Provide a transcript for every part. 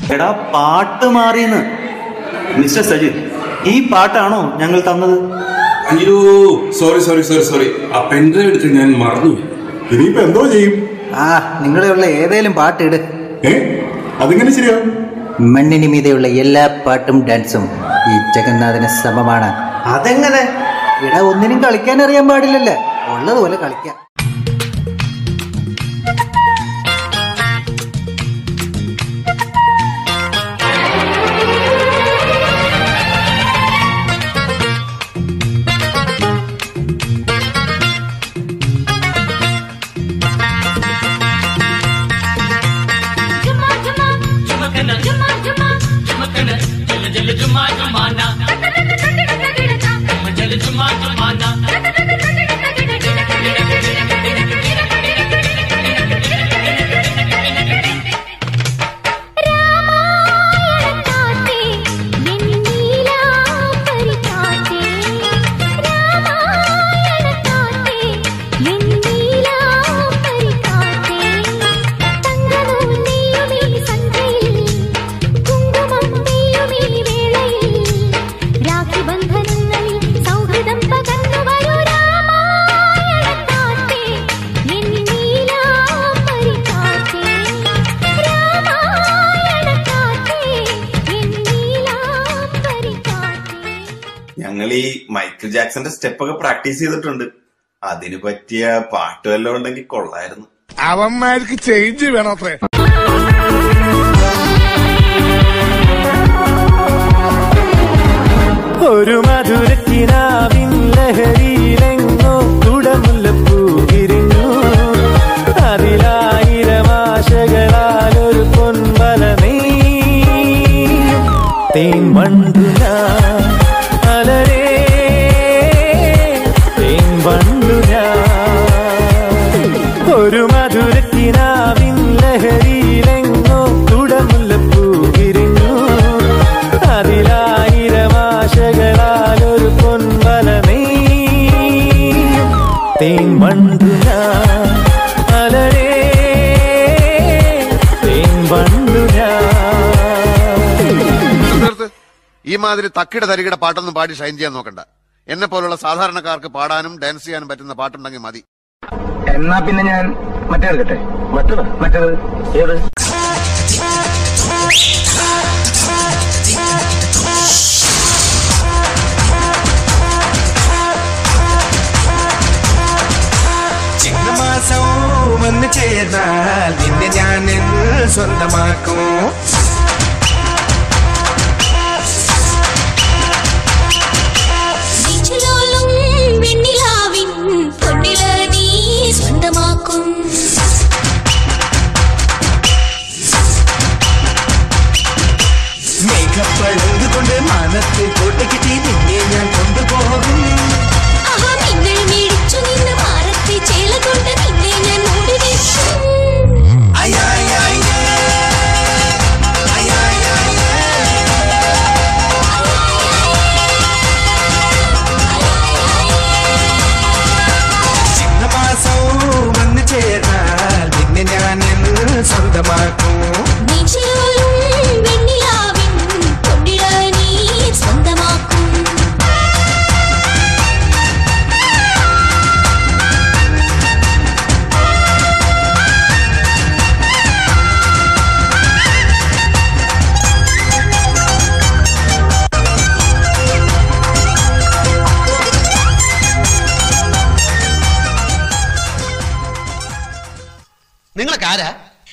എടാ പാട്ട് മാറിയെന്ന് മിസ്റ്റർ സജിത് ഈ പാട്ടാണോ ഞങ്ങൾ തന്നത് അയ്യോ സോറി സോറി സോറി സോറി ആ പെൻഡ്രൈവ് എടുത്ത് ഞാൻ മറന്നുപോയി ഇനിയിപ്പോ എന്തോ ചെയ്യും ആ നിങ്ങളുള്ള ഏതേലും പാട്ടിട് ഏ അതിങ്ങനെ ശരിയാവും മണ്ണിന് മീതെയുള്ള എല്ലാ പാട്ടും ഡാൻസും ഈ ജഗന്നാഥന് സമമാണ് അതെങ്ങനെ ഇവിടെ ഒന്നിനും കളിക്കാൻ അറിയാൻ പാടില്ലല്ലേ ഉള്ളതുപോലെ കളിക്കാം ബന്ധനങ്ങളിൽ സൗഹൃദം പകർന്നു വരൂ രാമായണക്കാറ്റേ എൻ നീലാംബരിക്കാറ്റേ രാമായണക്കാറ്റേ എൻ നീലാംബരിക്കാറ്റേ ഞങ്ങൾ ഈ മൈക്കിൾ ജാക്സന്റെ സ്റ്റെപ്പ് ഒക്കെ പ്രാക്ടീസ് ചെയ്തിട്ടുണ്ട് അതിന് പറ്റിയ പാട്ട് വല്ലതും ഉണ്ടെങ്കിൽ കൊള്ളായിരുന്നു അവന്മാർക്ക് ചേഞ്ച് വേണത്രേ ഒരു മധുരക്കിനാവിൻ ലഹരിയിലെങ്ങോ കുടമുല്ലപ്പൂ വിരിഞ്ഞു അതിലായിരം ആശകളാൽ ഒരു പൊൻവല നെയ്യും തേൻ വണ്ടു ഞാൻ അലരേ തേൻ വണ്ടു ഞാൻ ഒരു മധുരക്കിനാവിൻ ലഹരിയിലെങ്ങോ കുടമുല്ലപ്പൂ വിരിഞ്ഞു അതിലായിരം ആശകളാൽ ഒരു പൊൻവല നെയ്യും തേൻ വണ്ടു ഞാൻ അലരേ തേൻ വണ്ടു ഞാൻ നിർത്ത്. ഈ മാതിരി തക്കിട തരികിട പാട്ടൊന്നും പാടി ഷൈൻ ചെയ്യാൻ നോക്കണ്ട എന്നെ പോലുള്ള സാധാരണക്കാർക്ക് പാടാനും ഡാൻസ് ചെയ്യാനും പറ്റുന്ന പാട്ടുണ്ടെങ്കിൽ മതി എന്നാ പിന്നെ ഞാൻ മറ്റേ എടുക്കട്ടെ മറ്റേത് മറ്റേത് ഏത് ചിങ്ങമാസവും വന്ന് ചേർന്നാൽ നിന്നെ ഞാൻ സ്വന്തമാക്കും നെഞ്ചിലോലും വെണ്ണിലാവിൻ പൊന്നില നീ സ്വന്തമാക്കും മേഘപ്പഴുത് കൊണ്ട് മനത്തിൽ കൂട്ടുകിട്ടി നിന്നെ ഞാൻ കൊണ്ടുപോകും ആഹാ മിന്നൽ മേടിച്ചു നിന്ന് മാറത്തെ ചേല കൊണ്ട് നിന്നെ ഞാൻ മൂടി വെക്കും ചിങ്ങമാസവും വന്ന് ചേർന്നാൽ നിന്നെ ഞാൻ സ്വന്തമാക്കും നെഞ്ചിലോലും വെണ്ണിലാവിൻ പൊന്നില നീ സ്വന്തമാക്കും നിങ്ങളൊക്കെ ആരാ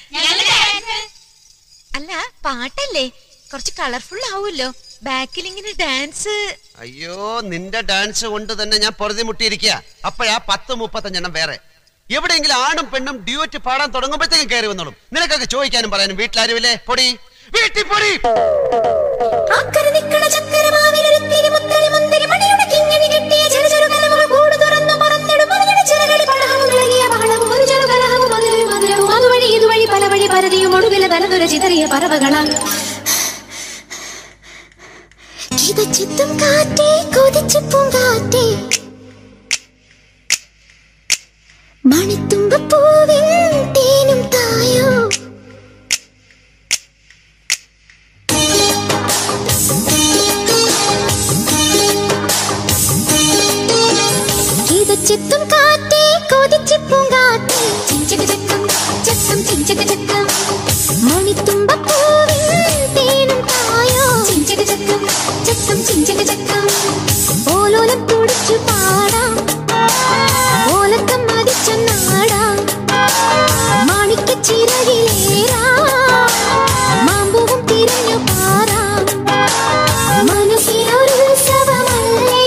അല്ല പാട്ടല്ലേ കുറച്ച് കളർഫുൾ ആവുമല്ലോ ബാക്കിൽ ഇങ്ങനെ ഡാൻസ് അയ്യോ നിന്റെ ഡാൻസ് കൊണ്ട് തന്നെ ഞാൻ പൊറുതി മുട്ടിയിരിക്കുക അപ്പോഴാ പത്ത് മുപ്പത്തഞ്ചെണ്ണം വേറെ എവിടെയെങ്കിലും ആണും പെണ്ണും ഡ്യൂറ്റ് പാടാൻ തുടങ്ങുമ്പോഴത്തേക്കും കയറി വന്നോളും നിനക്കൊക്കെ ചോദിക്കാനും പറയാനും വീട്ടിലാരുമില്ലേ പൊടി വീട്ടിൽ പൊടി ആക്കര നിക്കണ ചക്കരമാവിലൊരുത്തിരി മുത്തരി മുന്തിരി മണിയുടെ കിങ്ങിണി കെട്ടിയ ചെറു ചെറു കലമുകൾ കൂട് തുറന്നു പറന്നിടും മറിഞ്ഞിട ചിറകളിൽ പടഹവും ഇളകിയ ബഹളവും ഒരു ചെറു കലഹവും മധുരവും മധുരവും അതുവഴി ഇതുവഴി പല വഴി പരതിയും ഒടുവിലെ തലതുര ചിതറിയ പറവകളാൽ കിതച്ചെത്തും കാറ്റേ കൊതിച്ചെത്തും കാറ്റേ മണിത്തുമ്പ പൂവിൻ തേനും തായോ ചക്കം മണിത്തുമ്പപ്പൂവിൻ തേനും തായോ ചിഞ്ചക ചക്കം ചക്കം ചിഞ്ചക ചക്കം ഓലോലം കുടിച്ചു പാടാം ഓലക്കം മതിച്ചൊന്നാടാം മാണിക്കച്ചിറകിലേറാം മാമ്പൂവും തിരഞ്ഞു പാറാം മനസ്സിനൊരു ഉത്സവമല്ലേ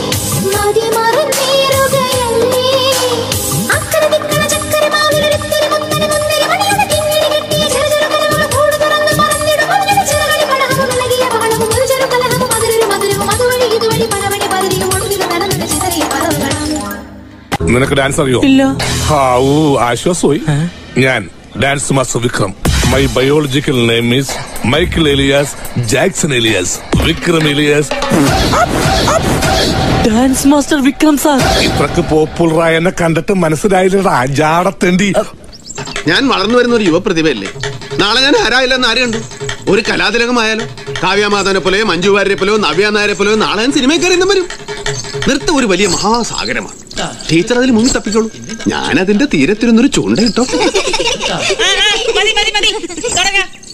മതിമറന്നേറുകയല്ലേ അക്കരെ തിക്കണ ചക്കരെ മാവിലൊരുത്തിരി മുത്തരി മുന്തിരി മണിയുടെ കിങ്ങിണി കെട്ടിയ ചെറു ചെറു കലകൾ കൂട് തുറന്ന് പറന്നിടും അവരുടെ ചിറകളിൽ പടഹവും ഇളകിയ ബഹളവും ഒരു ചെറു കലഹവും അതിലൊരു മധുരവും അതുവഴി ഇതുവഴി പലവഴി പലതിയും ഒടുവിൽ നടന്നത് ചിതറിയ പറവുകളാണ് നിനക്ക് ഡാൻസ് അറിയോ ഹാവൂ ആശ്വാസമായി ഞാൻ dance master Vikram my biological name is Michael alias Jackson alias Vikram alias dance master Vikram sir ഇത്രക്ക് പോപ്പുലറായ എന്നെ കണ്ടിട്ട് മനസ്സിലായില്ലടാ ജാടത്തേണ്ടി ഞാൻ വളർന്നു വരുന്ന ഒരു യുവപ്രതിഭയല്ലേ നാളെ ഞാൻ ആരായില്ലെന്ന് ആര് കണ്ടു ഒരു കലാതിലകമായാലോ കാവ്യമാധവനെ പോലെയോ മഞ്ജു വാര്യരെ പോലെയോ നവ്യ നായരെ പോലെയോ നാളെ ഞാൻ സിനിമയിൽ കയറി എന്നും വരും നൃത്തം ഒരു വലിയ മഹാസാഗരമാണ് ടീച്ചർ അതിൽ മുങ്ങി തപ്പിക്കോളൂ ഞാൻ അതിന്റെ തീരത്തിരുന്നൊരു ചൂണ്ട കിട്ടോ മതി മതി മതി തുടങ്ങാം